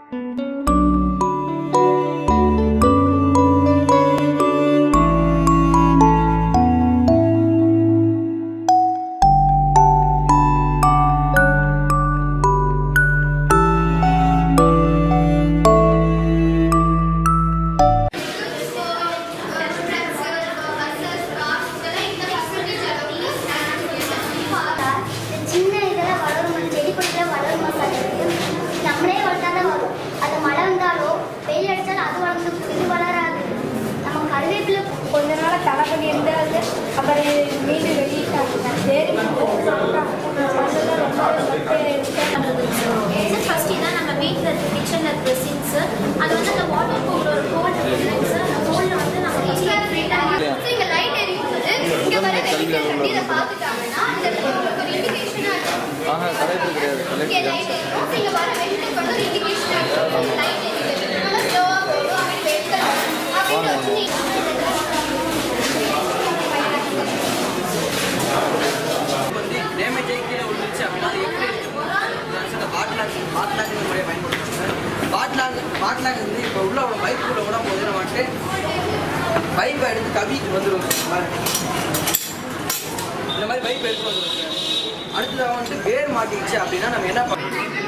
சின்ன இதெல்லாம் வளரும் செடி கொடிலாம் வளரும் நம்மளே வளர்த்தா தான் வரும் அது மழை வந்தாலோ வெயில் அடித்தாலும் அது வளர்ந்து இது வளராது நம்ம கருவேப்பிலை கொஞ்ச நாள் தடை பண்ணியிருந்தாரு அப்புறம் மீண்டும் வெளியிட்டாங்க சரி ஃபர்ஸ்ட் இதான் நம்ம வீட்டில் இருக்க கிச்சனில் இருக்க சிங்ஸ் அது வந்து அந்த வாட்டர் பவுலில் ஒரு ஹோல் இருக்குங்க சார் அந்த ஹோலில் வந்து நம்ம ஃபஸ்ட்டு இங்க லைட் எரியும் போது இங்க வர வெஹிக்கிள் வந்து இதை பார்த்துட்டாங்கன்னா இந்த இடத்துல உங்களுக்கு ஒரு இண்டிகேஷனா இருக்கும் ஆஹா கரெக்ட் கிடையாது இங்க லைட் எரியும் இங்க வர வெஹிக்கிள் வந்து ஒரு இண்டிகேஷனா இருக்கும் லைட் எரியுது நல்லா ஸ்லோவா போகும் அப்படி வெஹிக்கிள் அப்படின்னு வச்சு வந்து டேமேஜ் ஆகி கீழே விழுந்துச்சு அப்படின்னா அது எப்படி இந்த பாட்லாக் பாட்லாக் முறையை பயன்படுத்துவாங்க பாட்லாக் பாட்லாக் வந்து இப்போ உள்ள அவ்வளோ பைப்புக்குள்ள விட போது நம்ம வந்துட்டு பைப்பை எடுத்து கவிட்டு வந்துடும் பாருங்க. இந்த மாதிரி பைப் எடுத்து வந்துடும் அடுத்ததாக வந்துட்டு வேர் மாட்டிக்கிச்சு அப்படின்னா நம்ம என்ன பண்ணணும்